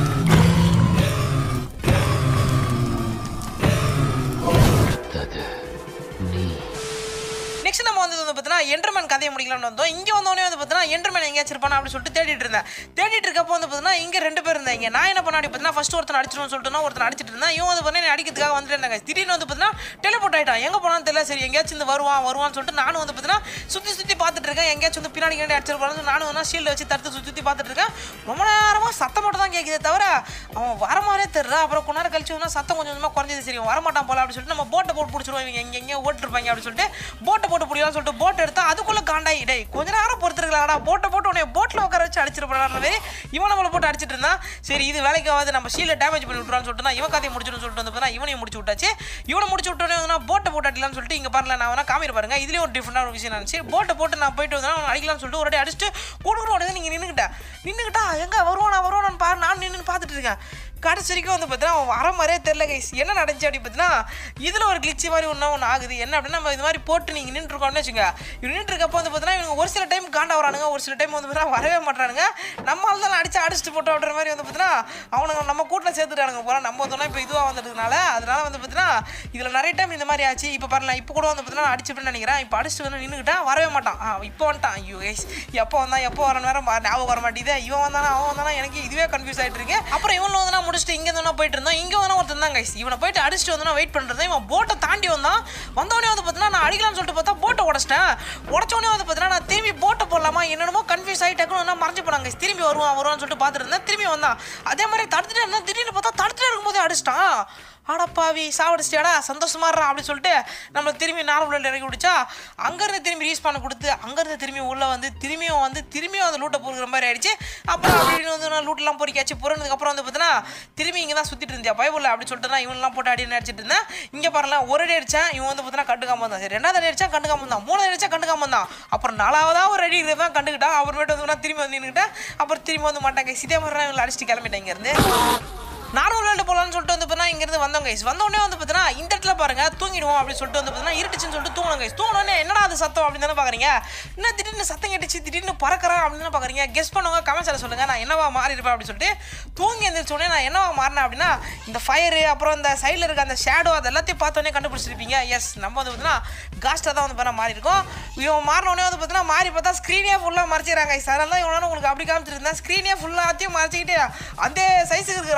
நெக்ஸ்ட் நம்ம வந்து வந்து பார்த்தீங்கன்னா என்டர்மேன் கதையை முடிக்கலாம்னு வந்தோம் இங்கே வந்தோடனே வந்து பார்த்தீங்கன்னா என்டர்மேன் எங்கேயாச்சும் இருப்பானா அப்படின்னு சொல்லிட்டு தேடிட்டு இருந்தேன் தேடிட்டு இருக்கப்போ வந்து பார்த்தீங்கன்னா இங்கே ரெண்டு பேர் இருந்தாங்க நான் என்ன பண்ண பார்த்தீங்கன்னா ஃபர்ஸ்ட் ஒருத்தன் அடிச்சிடும் சொல்லிட்டு நான் ஒருத்தன் அடிச்சிட்டு இருந்தேன் இவன் வந்து பார்த்தீங்கன்னா அடிக்கிறதுக்காக வந்துட்டு இருந்தாங்க திடீர்னு வந்து பார்த்தீங்கன்னா டெலிபோர்ட் ஆயிட்டான் எங்கே போனான்னு தெரியல சரி எங்கேயாச்சும் இந்த வருவான் வருவான்னு சொல்லிட்டு நானும் வந்து பார்த்தீங்கன்னா சுற்றி சுற்றி பார்த்துட்டு இருக்கேன் எங்கேயாச்சும் வந்து பின்னாடி கிட்ட அடிச்சிருப்பான்னு நானும் வந்து ஷீல்டு வச்சு தடுத்து சுற்றி சுற்றி பார்த்துட்டு இருக்கேன் ரொம்ப நேரமாக சத்தம் மட்டும் தான் கேட்குதே தவிர அவன் வர மாதிரியே தெரியல அப்புறம் கொஞ்ச நேரம் கழிச்சு வந்து சத்தம் கொஞ்சம் கொஞ்சமாக குறைஞ்சது சரி அவன் வரமாட்டான் போல அப்படின்னு சொல்லிட்டு நம்ம போட்டை போட்டு பிடிச்சிருவோம் இவங்க எங்கே எங்கேயோ ஓட்டிருப்பாங்க அப்படின்னு சொல்லிட்டு போட்டை போட்டு பிடிக்கலாம்னு சொல்லிட்டு போட் எடுத்தா அதுக்குள்ள காண்டாய் டேய் கொஞ்ச நேரம் பொறுத்துருக்கலாம்டா போட்டை போட்டு உன்னை போட்டில் உட்கார வச்சு அடிச்சிருப்பான மாதிரி இவன் நம்மளை போட்டு அடிச்சிட்டு இருந்தான் சரி இது வேலைக்கு ஆகாது நம்ம ஷீலை டேமேஜ் பண்ணி விட்றான்னு சொல்லிட்டு நான் இவன் கதையை முடிச்சிடும் சொல்லிட்டு வந்து பார்த்தா இவனையும் முடிச்சு விட்டாச்சு இவனை முடிச்சு விட்டோன்னே வந்து நான் போட்டை போட்டு அடிக்கலாம்னு சொல்லிட்டு இங்கே பாருல நான் வேணா காமிட்டு பாருங்க இதுலேயும் ஒரு டிஃப்ரெண்டான ஒரு விஷயம் நினச்சி போட்டை போட்டு நான் போயிட்டு வந்தேன் அவன் அடிக்கலாம்னு சொல்லிட்டு ஒரு அடி அடிச்சுட்டு கூட உடனே நீங்கள் நின்றுக்கிட்டா நின்றுக்கிட்டா எங்கே வருவானா வருவானான்னு பாரு நான் நின்று பார்த்துட்டு இருக்கேன் கடைசி வரைக்கும் வந்து பார்த்தீங்கன்னா அவன் வர மாதிரியே தெரில கைஸ் என்ன நடந்துச்சு அப்படி பார்த்தீங்கன்னா இதில் ஒரு கிளிச்சி மாதிரி ஒன்றா ஒன்று ஆகுது என்ன அப்படின்னா நம்ம இது மாதிரி போட்டு நீங்கள் நின்றுருக்கோம்னு வச்சுங்க நின்றுட்டு இருக்கப்போ வந்து பார்த்தீங்கன்னா இவங்க ஒரு சில டைம் காண்டா வரானுங்க ஒரு சில டைம் வந்து பார்த்தீங்கன்னா வரவே மாட்டானுங்க நம்மளால தான் அடிச்சு அடிச்சுட்டு போட்டோம் அப்படின்ற மாதிரி வந்து பார்த்தீங்கன்னா அவனுங்க நம்ம கூட்டில் சேர்த்துட்டானுங்க போல நம்ம வந்தோம்னா இப்போ இதுவாக வந்ததுனால அதனால வந்து பார்த்தீங்கன்னா இதில் நிறைய டைம் இந்த மாதிரி ஆச்சு இப்போ பாருங்க இப்போ கூட வந்து பார்த்தீங்கன்னா அடிச்சுட்டு நினைக்கிறேன் இப்போ அடிச்சுட்டு வந்து நின்றுக்கிட்டான் வரவே மாட்டான் ஆ இப்போ வந்துட்டான் ஐயோ கைஸ் எப்போ வந்தான் எப்போ வரணும் வேற மா- ஞாபகம் வர மாட்டேங்குது இவன் வந்தானா அவன் வந்தானா எனக்கு இதுவே கன்ஃபியூஸ் ஆகிட்டு இருக்கு அப்புறம் இவன் வந்து நான் முடிச்சுட்டு இங்கே வந்து போயிட்டு இருந்தோம் இங்கே வந்து ஒருத்தன் தான் கைஸ் இவனை போயிட்டு அடிச்சுட்டு வந்து வெயிட் பண்ணுறது இவன் போட்டை தாண்டி வந்தான் வந்தவொடனே வந்து பார்த்தீங்கன்னா நான் அடிக்கலாம்னு சொல்லிட்டு பார்த்தா போட்டை உடச்சிட்டேன் உடச்சோடனே வந்து பார்த்தீங்கன்னா நான் திரும்பி போட்டை போடலாமா என்னென்னமோ கன்ஃபியூஸ் ஆகி டக்குனு வந்து மறைஞ்சு போனாங்க guys. திரும்பி வருவான் வருவான்னு சொல்லிட்டு பார்த்துட்டு இருந்தேன் திரும்பி வந்தான் அதே மாதிரி தடுத்துட்டே இருந்தான் திடீர்னு பார்த்தா தடுத்துட்டே இருக்கும்போதே அடிச்சிட்டான் அடப்பாவி சாவடிச்சிட்டியாடா சந்தோஷமா இருறா அப்படின்னு சொல்லிட்டு நம்மளை திரும்பி நார்மல் இறக்கி விடுச்சா அங்கேருந்து திரும்பி ரீஸ் பண்ண கொடுத்து அங்கேருந்து திரும்பி உள்ளே வந்து திரும்பியும் வந்து திரும்பியும் அந்த லூட்டை பொறுக்கிற மாதிரி ஆயிடுச்சு அப்புறம் அப்படின்னு வந்து நான் லூட்டெல்லாம் பொறிக்காச்சு பொறுனதுக்கப்புறம் வந்து பார்த்தீங்கன்னா திரும்பி இங்கே தான் சுற்றிட்டு இருந்தியா பயபுள்ள அப்படின்னு சொல்லிட்டு நான் இவனெல்லாம் போட்டு அடி அடிச்சிட்டு இருந்தேன் இங்கே பாருங்களேன் ஒரு அடி அடிச்சேன் இவன் வந்து பார்த்தீங்கன்னா கண்டுக்காம இருந்தான் சரி ரெண்டாவது அடி அடிச்சா கண்டுக்காம இருந்தான் மூணாவது அடிச்சா கண்டுக்காம இருந்தான் அப்புறம் நாலாவதா ஒரு அடி தான் கண்டுக்கிட்டான் அப்புறமேட்டு வந்து நான் திரும்பி வந்து நின்றுக்கிட்டேன் அப்புறம் திரும்பி வந்து மாட்டாங்க இதே மாதிரி தான் இவங்களை அடிச்சுட்டு கிளம்பிட்டேன் இங்கேருந்து நானும் விளையாண்டு போகலான்னு சொல்லிட்டு வந்து பார்த்தீங்கன்னா இங்கேருந்து வந்தோம் கைஸ் வந்தோடனே வந்து பார்த்தீங்கன்னா இந்த இடத்துல பாருங்க தூங்கிடுவோம் அப்படின்னு சொல்லிட்டு வந்து பார்த்தீங்கன்னா இருட்டுச்சுன்னு சொல்லிட்டு தூங்கணும் கைஸ் தூங்கினோடனே என்னடா அது சத்தம் அப்படின்னு தானே பார்க்குறீங்க என்ன திடீர்னு சத்தம் கேட்டுச்சு திடீர்னு பறக்கிறேன் அப்படின்னு தானே பார்க்குறீங்க கெஸ் பண்ணுவாங்க கமெண்ட்ஸில் சொல்லுங்க நான் என்னவா மாறி இருப்பேன் அப்படின்னு சொல்லிட்டு தூங்கி எழுந்திரிச்ச உடனே நான் என்னவா மாறினேன் அப்படின்னா இந்த ஃபயரு அப்புறம் இந்த சைடில் இருக்க அந்த ஷேடோ அது எல்லாத்தையும் பார்த்தோன்னே கண்டுபிடிச்சிருப்பீங்க எஸ் நம்ம வந்து பார்த்தீங்கன்னா காஸ்ட்டாக தான் வந்து பார்த்தா மாறி இருக்கும் இவன் மாறினோடனே வந்து பார்த்தீங்கன்னா மாறி பார்த்தா ஸ்க்ரீனே ஃபுல்லாக மறைச்சிடறாங்க கைஸ் அதனால தான் இவனால உங்களுக்கு அப்படி காமிச்சிருந்தேன் ஸ்க்ரீனே ஃபுல்லாத்தையும் மறைச்சிக்கிட்டு அந்த சைஸுக்கு இருக்கிறான் அப்புறமேட்டு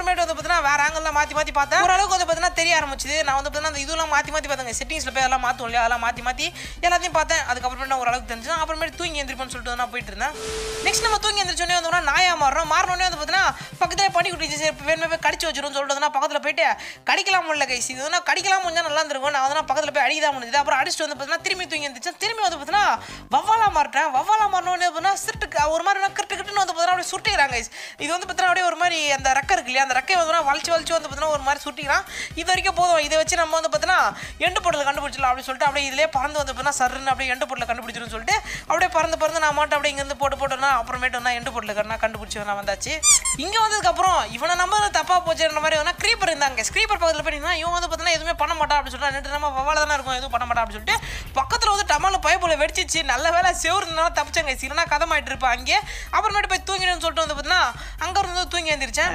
அப்புறமேட்டு வந்து பார்த்தீங்கன்னா வேற ஆங்கிள் மாற்றி மாற்றி பார்த்தேன் ஓரளவுக்கு வந்து பார்த்தீங்கன்னா தெரிய ஆரம்பிச்சுது நான் வந்து பார்த்தீங்கன்னா அந்த இதெல்லாம் மாற்றி மாற்றி பார்த்தேங்க செட்டிங்ஸில் போய் அதெல்லாம் மாற்றும் இல்லையா அதெல்லாம் மாற்றி மாற்றி எல்லாத்தையும் பார்த்தேன் அதுக்கப்புறமேட்டு நான் ஓரளவுக்கு தெரிஞ்சு அப்புறமேட்டு தூங்கி எந்திரிப்பேன்னு சொல்லிட்டு நான் போயிட்டு இருந்தேன் நெக்ஸ்ட் நம்ம தூங்கி எந்திரிச்சோடனே வந்து நாயா மாறுறோம் மாறினோடனே வந்து பார்த்தீங்கன்னா பக்கத்தில் பண்ணி குட்டி சரி வேணுமே போய் கடிச்சு வச்சிரும் சொல்லிட்டு வந்து பக்கத்தில் போயிட்டு கடிக்கலாம் முடியல கைஸ் இது வந்து கடிக்கலாம் முடிஞ்சா நல்லா இருந்திருக்கும் நான் வந்து பக்கத்தில் போய் அடிதான் முடிஞ்சது அப்புறம் அடிச்சுட்டு வந்து பார்த்தீங்கன்னா திரும்பி தூங்கி எந்திரிச்சேன் திரும்பி வந்து பார்த்தீங்கன்னா வவ்வாலா மாறிட்டேன் வவ்வாலா மாறினோடனே பார்த்தீங்கன்னா சிறுட்டுக்கு ஒரு மாதிரி நான் கிட்டு கிட்டுன்னு வந்து பார்த்தீங்கன்னா அப்படியே சுட்டிக்கிறாங்க guys. இது வந்து பார்த்தீங்கன்னா அப்படியே ஒரு மாதிரி அந்த ரெக்கை இருக்கு இல்லையா அந்த ரெக்கையை வந்து வலிச்சு வலிச்சு வந்து பார்த்தீங்கன்னா ஒரு மாதிரி சுட்டிக்கிறான் இது வரைக்கும் போதும் இதை வச்சு நம்ம வந்து பார்த்தீங்கன்னா எண்டு பொருள் கண்டுபிடிச்சிடலாம் அப்படின்னு சொல்லிட்டு அப்படியே இதிலே பறந்து வந்து பார்த்தீங்கன்னா சருன்னு அப்படியே எண்டு பொருளை கண்டுபிடிச்சிருன்னு சொல்லிட்டு அப்படியே பறந்து பறந்து நான் மாட்டேன் அப்படியே இங்கேருந்து போட்டு போட்டோம்னா அப்புறமேட்டு வந்து எண்டு பொருளை நான் கண்டுபிடிச்சி நான் வந்தாச்சு இங்கே வந்ததுக்கப்புறம் இவனை நம்ம தப்பாக போச்சுன்ற மாதிரி வந்து க்ரீப்பர் இருந்தாங்க ஸ்க்ரீப்பர் பக்கத்தில் போனீங்கன்னா இவன் வந்து பார்த்தீங்கன்னா எதுவுமே பண்ண மாட்டான் அப்படின்னு சொல்லிட்டு நின்று நம்ம வவால தானே இருக்கும் எதுவும் பண்ண மாட்டான் அப்படின்னு சொல்லிட்டு பக்கத்தில் வந்து டமால பைப்பில் வெடிச்சிச்சு நல்ல வேலை செவருனால தப்பிச்சாங்க இல்லைனா கதை மாயிட்டு இருப்பேன் அங்கே அப்புறமேட்டு போய் தூங்கிடுன்னு சொல்லிட்டு வந்து பார்த்தீங்கன்னா அங்கே இருந்து தூங்கி எழுந்திரிச்சேன்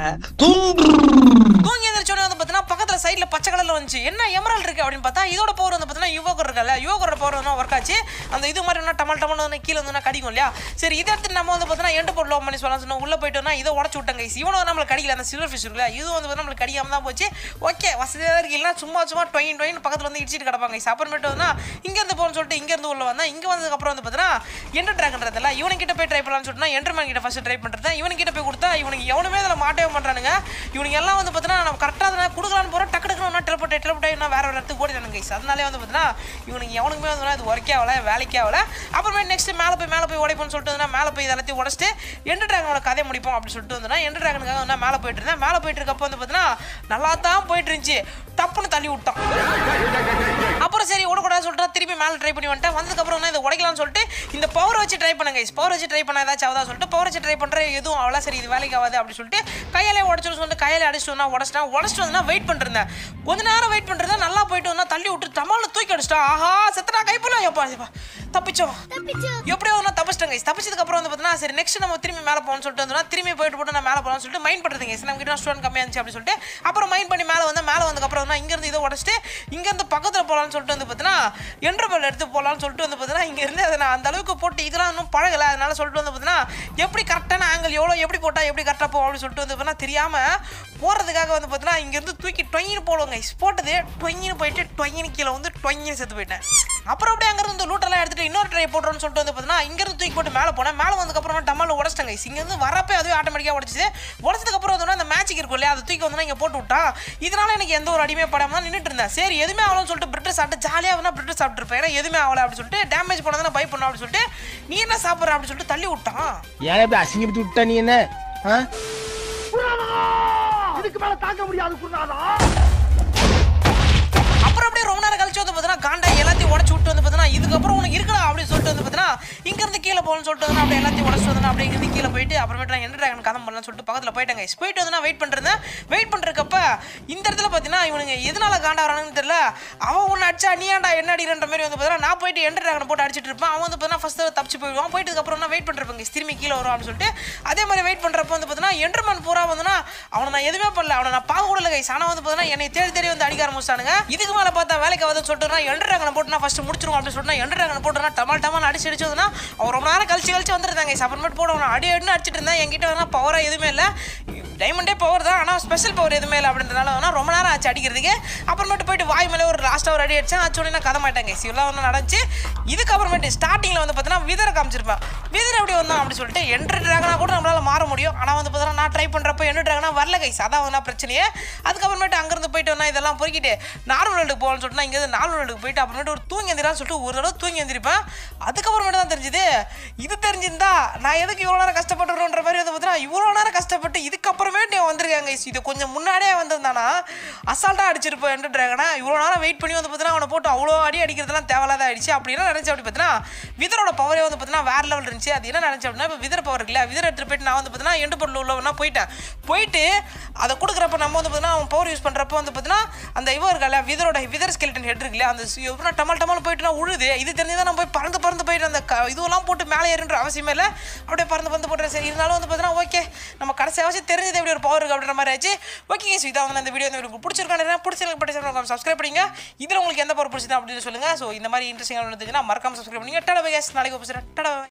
தூங்கி எழுந்திரிச்சோடனே வந்து பார்த்தீங்கன்னா பக்கத்தில் சைடில் பச்சை கலரில் வந்துச்சு என்ன எமரல் இருக்கு அப்படின்னு பார்த்தா இதோட பவர் வந்து பார்த்தீங்கன்னா யுவகர் இருக்கல யுவகரோட பவர் வந்து ஒர்க் ஆச்சு அந்த இது மாதிரி என்ன டமல் டமல் வந்து கீழே வந்து கடிக்கும் இல்லையா சரி இதை எடுத்து நம்ம வந்து பார்த்தீங்கன்னா எண்டு பொருள் ஓப்பன் பண்ணி சொல்லலாம் சொன்னா உள்ள போயிட்டோம்னா இதை உடச்சு விட்டாங்க இவனும் நம்மளுக்கு கடிக்கல அந்த சில்வர் ஃபிஷ் இருக்குல்ல இது வந்து பார்த்தீங்கன்னா நம்மளுக்கு கடிக்காம தான் போச்சு ஓகே வசதியாக இருக்கு இல்லைனா சும்மா சும்மா டொயின் டொயின் பக்கத்தில் வந்து இடிச்சிட்டு கிடப்பாங்க guys. அப்புறமேட்டு வந்து இங்கேருந்து போகணும்னு சொல்லிட்டு இங்கேருந்து உள்ள வந்தேன் இங்கே வந்ததுக்கப்புறம் வந்து பார்த்தீங்கன்னா எண்டர் ட்ராகன்றதில்ல இவனுக்கிட்ட போய் ட்ரை பண்ணலாம்னு சொல்லிட்டு எண்டர்மேன் கிட்ட ஃபஸ்ட்டு ட்ரை பண்ணுறது இவனுக்கிட்ட போய் கொடுத்தா இவனுக்கு எவனுமே அதில் மாட்டவே பண்ணுறானுங்க இவனுக்கு எல்லாம் வந்து பார்த்தீங்கன்னா நம்ம கரெக்டாக அதை கொடுக்கலான்னு போகிறோம் டக்கு டக்குன்னு டெலிபோர்ட் டெலிபோர்ட் ஆகி வேற ஒரு இடத்துக்கு ஓடினானுங்க கைஸ் அதனாலே வந்து பார்த்தீங்கன்னா இவனுக்கு எவனுக்குமே வந்து அது ஒர்க்கே ஆகல வேலைக்கே ஆகல அப்புறமே நெக்ஸ்ட் மேலே போய் மேலே போய் உடைப்போம்னு சொல்லிட்டு வந்து மேலே போய் இது எல்லாத்தையும் உடச்சிட்டு எண்டு ட்ராகனோட கதையை முடிப்போம் அப்படின்னு சொல்லிட்டு வந்து எண்டு ட்ராகனுக்காக வந்து மேலே போயிட்டு இருந்தேன் மேலே போயிட்டு இருக்கப்போ வந்து பார்த்தீங்கன்னா நல்லா தான் போயிட்டு இருந்துச்சு டப்புன்னு தள்ளி விட்டான் அப்புறம் சரி விடக்கூடாது சொல்லிட்டு திருப்பி மேலே ட்ரை பண்ணி வந்துட்டேன் வந்ததுக்கப்புறம் வந்து இதை உடைக்கலாம்னு சொல்லிட்டு இந்த பவர் வச்சு ட்ரை பண்ணுங்க பவர் வச்சு ட்ரை பண்ண ஏதாச்சும் ஆகுதா சொல்லிட்டு பவர் வச்சு ட்ரை பண்ணுறேன் எதுவும் அவ்வளோ சரி இது வேலைக்கு ஆகாது அப்படி சொல்லிட்டு கையாலே உடச்சிட்டு சொல்லிட்டு கையாலே அடிச்சுட்டு வந்தா உடச்சிட்டேன் உடச்சிட்டு வந்தா வெயிட் பண்ணிருந்தேன் கொஞ்ச நேரம் வெயிட் பண்ணிருந்தேன் நல்லா போயிட்டு வந்தா தள்ளி விட்டு தமால தூக்கி அடிச்சிட்டா ஆஹா செத்தனா கைப்புல எப்பா எப்பா தப்பிச்சோம் எப்படியோ நான் தப்பிச்சிட்டேங்க தப்பிச்சதுக்கு அப்புறம் வந்து பார்த்தீங்கன்னா சரி நெக்ஸ்ட் நம்ம திரும்பி மேலே போகணும்னு சொல்லிட்டு வந்தோம்னா திரும்பி போயிட்டு போட்டு நான் மேலே போகலாம்னு சொல்லிட்டு மைண்ட் பண்ணுறதுங்க நம்ம கிட்ட ஸ்டூடெண்ட் கம்மியாக இருந்துச்சு அப்படி சொல்லிட்டு அப்புறம் மைண்ட் பண்ணி மேலே வந்து மேலே வந்ததுக்கப்புறம் வந்து இங்கேருந்து இதை உடச்சிட்டு இங்கேருந்து பக்கத்தில் போகலான்னு சொல்லிட்டு வந்து பார்த்தீங்கன்னா என்ட்ரபல் எடுத்து போகலான்னு சொல்லிட்டு வந்து பார்த்தீங்கன்னா இங்கேருந்து அதை நான் அந்த அளவுக்கு போட்டு இதெல்லாம் இன்னும் பழகலை அதனால சொல்லிட்டு வந்து பார்த்தீங்கன்னா எப்படி கரெக்டான ஆங்கிள் எவ்வளோ எப்படி போட்டால் எப்படி கரெக்டாக போகும் அப்படின்னு சொல்லிட்டு வந்து பார்த்தீங்கன்னா தெரியாமல் போகிறதுக்காக வந்து பார்த்தீங்கன்னா இங்கேருந்து தூக்கி டொயின்னு போடுவாங்க போட்டது டொயின்னு போயிட்டு டொயின்னு கீழே வந்து டொயின்னு செத்து போயிட்டேன் அப்புறம் அப்படியே அங்கேருந்து இந்த லூட்டெல்லாம் எடுத்துட்டு இன்னொரு ட்ரை போடுறோம்னு சொல்லிட்டு வந்து பார்த்தீங்கன்னா இங்கேருந்து தூக்கி போட்டு மேலே போனேன் மேலே வந்ததுக்கப்புறம் டம்மால் உடச்சிட்டாங்க இங்கேருந்து வரப்பே அதுவே ஆட்டோமேட்டிக்காக உடச்சிது உடச்சதுக்கப்புறம் வந்து அந்த மேட்சிக் இருக்கும் இல்லையா அதை தூக்கி வந்து இங்கே போட்டு விட்டான் இதனால எனக்கு எந்த ஒரு அடிமே படாம தான் நின்றுட்டு இருந்தேன் சரி எதுவுமே ஆகலன்னு சொல்லிட்டு பிரெட் சாப்பிட்டு ஜாலியாக வேணா பிரெட் சாப்பிட்டுருப்பேன் ஏன்னா எதுவுமே ஆகல அப்படின்னு சொல்லிட்டு டேமேஜ் பண்ணதை நான் பை பண்ணோம் அப்படின்னு சொல்லிட்டு நீ என்ன சாப்பிட்ற அப்படின்னு சொல்லிட்டு தள்ளி விட்டான் ஏன் இப்படி அசிங்கப்பட்டு விட்ட நீ என்ன ஆ? இதுக்கு மேல தாங்க முடியாது குருநாதா அப்புறம் அப்படியே ரொம்ப நேரம் கழிச்சு வந்து பார்த்தீங்கன்னா காண்டா எல்லாத்தையும் உடச்சு விட்டு வந்து பார்த்தீங்கன்னா இதுக்கப்புறம் உனக்கு இருக்கடா அப்படின்னு சொல்லிட்டு வந்து பார்த்தீங்கன்னா இங்கேருந்து கீழே போகணும்னு சொல்லிட்டு வந்து அப்படியே எல்லாத்தையும் உடச்சு வந்து அப்படியே இங்கிருந்து கீழே போயிட்டு அப்புறமேட்டு நான் என்ன ட்ராகன் கதம் பண்ணலாம்னு சொல்லிட்டு பக்கத்தில் போயிட்டாங்க போயிட்டு வந்து நான் வெயிட் பண்ணிருந்தேன் வெயிட் பண்ணுறக்கப்ப இந்த இடத்துல பார்த்தீங்கன்னா இவனுங்க எதனால காண்டா வரானுன்னு தெரியல அவன் ஒன்று அடிச்சா நீ ஏன்டா என்ன அடிக்கிறன்ற மாதிரி வந்து பார்த்தீங்கன்னா நான் போயிட்டு என்டர் ட்ராகன் போட்டு அடிச்சிட்டு இருப்பேன் அவன் வந்து பார்த்தீங்கன்னா ஃபஸ்ட்டு தப்பிச்சு போயிடுவான் போயிட்டு அப்புறம் நான் வெயிட் பண்ணுறப்பங்க திரும்பி கீழே வரும் அப்படின்னு சொல்லிட்டு அதே மாதிரி வெயிட் பண்ணுறப்ப வந்து பார்த்தீங்கன்னா என்டர்மேன் பூரா வந்துன்னா அவனை நான் எதுவுமே பண்ணல அவனை நான் பார்க்க கூட இல்லை கைஸ் ஆனால் வந்து பார்த்தீங்கன்னா என்னை தேடி தேடி வந்து அடிக்க ஆரம்பிச்சிட்டானுங்க இதுக்கு மேலே பார்த்தா வேலைக்கு வந்து சொல்லிட்டு நான் எண்டர் ட்ராகனை போட்டு நான் ஃபஸ்ட்டு முடிச்சிருவோம் அப்படின்னு சொல்லிட்டு நான் எண்டர் ட்ராகனை போட்டு நான் டமால் டமால் அடிச்சு அடிச்சு வந்தா அவன் ரொம்ப நேரம் கழிச்சு கழிச்சு வந்துருந்தாங்க அப்புறமேட்டு போட அவனை அடி அடின்னு அடிச்சிட்டு இருந்தேன் என்கிட்ட வந்து பவராக எதுவுமே இல்லை டைமண்டே பவர் தான் ஆனால் ஸ்பெஷல் பவர் எதுவுமே இல்லை அப்படின்றனால வேணா ரொம்ப நேரம் ஆச்சு அடிக்கிறதுக்கு அப்புறமேட்டு போயிட்டு வாய் மேலே ஒரு லாஸ்ட்டாக ஒரு அடி அடிச்சேன் ஆச்சு உடனே நான் கதை மாட்டேங்க இவ்வளோ ஒன்று நடந்துச்சு இதுக்கப்புறமேட்டு ஸ்டார்டிங்கில் வந்து பார்த்தீங்கன்னா விதரை காமிச்சிருப்பேன் விதர் எப்படி வந்தான் அப்படின்னு சொல்லிட்டு என்ட்ரு ட்ராகனாக கூட நம்மளால் மாற முடியும் ஆனால் வந்து பார்த்தீங்கன்னா நான் ட்ரை பண்ணுறப்ப என்ட்ரு ட்ராகனாக வரல கைஸ் அதான் வந்து பிரச்சனையே அதுக்கப்புறமேட்டு அங்கேருந்து போயிட்டு வந்தா இதெல்லாம் பொறுக்கிட்டு நார்மல் வேர்ல்டுக்கு போகணும்னு சொல்லிட்டு நான் இங்கேருந்து நார்மல் வேர்ல்டுக்கு போயிட்டு அப்புறமேட்டு ஒரு தூங்கி எந்திரான்னு சொல்லிட்டு ஒரு தடவை தூங்கி எந்திரிப்பேன் அதுக்கப்புறமேட்டு தான் தெரிஞ்சுது இது தெரிஞ்சிருந்தா நான் எதுக்கு இவ்வளோ நேரம் கஷ்டப்பட்டுறோன்ற மாதிரி வந்து பார்த்தீங்கன்னா இவ்வளோ நேரம் கஷ்டப்பட்டு இதுக்கப்புறமேட்டு நான் வந்திருக்காங்க இது கொஞ்சம் முன்னாடியே வந்திருந்தானா அசால்ட்டாக அடிச்சிருப்பேன் என்ற ட்ராகனா இவ்வளோ நேரம் வெயிட் பண்ணி வந்து பார்த்தீங்கன்னா அவனை போட்டு அவ்வளோ அடி அடிக்கிறதுலாம் தேவையில்லாத ஆயிடுச்சு அப்படின்னா நினச்சி அப்படி பார்த்தீங்கன்னா விதரோட பவரே வந்து பார்த்தீங்கன்னா வேற லெவல் இருந்துச்சு அது என்ன நினச்சி அப்படின்னா இப்போ விதர் பவர் இருக்குல்ல விதர் எடுத்துட்டு போயிட்டு நான் வந்து பார்த்தீங்கன்னா எண்டு பொருள் உள்ளவனா போயிட்டேன் போயிட்டு அதை கொடுக்குறப்ப நம்ம வந்து பார்த்தீங்கன்னா அவன் பவர் யூஸ் பண்ணுறப்ப வந்து பார்த்தீங்கன்னா அந்த இவன் இருக்கல விதரோட விதர் ஸ்கெல்டன் ஹெட் இருக்குல்ல அந்த சி- எப்படின்னா டமல் டமல் போயிட்டு நான் உழுது இது தெரிஞ்சுதான் நான் போய் பறந்து பறந்து போயிட்டு அந்த க- இதுவெல்லாம் போட்டு மேலே ஏறுன்ற அவசியமே இல்லை அப்படியே பறந்து பறந்து போட்டுறேன் சரி இருந்தாலும் வந்து பார்த்தீங்கன்னா ஓகே நம்ம கடைசி அவசியம் தெரிஞ்சது எப்படி ஒரு பவர் இருக்கு அப்படின்ற மாதிரி ஆச்சு ஓகே கேஸ் இதான் வந்து இந்த வீடியோ வந்து உங்களுக்கு பிடிச்சிருக்கான பிடிச்சிருக்கு பிடிச்சிருக்கோம் சப்ஸ்கிரைப் பண்ணிங்க இதில் உங்களுக்கு எந்த பவர் பிடிச்சது அப்படின்னு சொல்லுங்கள் ஸோ இந்த மாதிரி இன்ட்ரெஸ்டிங்காக இருந்துச்சுன்னா மறக்காம சப்ஸ்கிரைப் பண்ணிங்க டடா பை guys. நாளைக்கு பேசுகிறேன் டடா bye.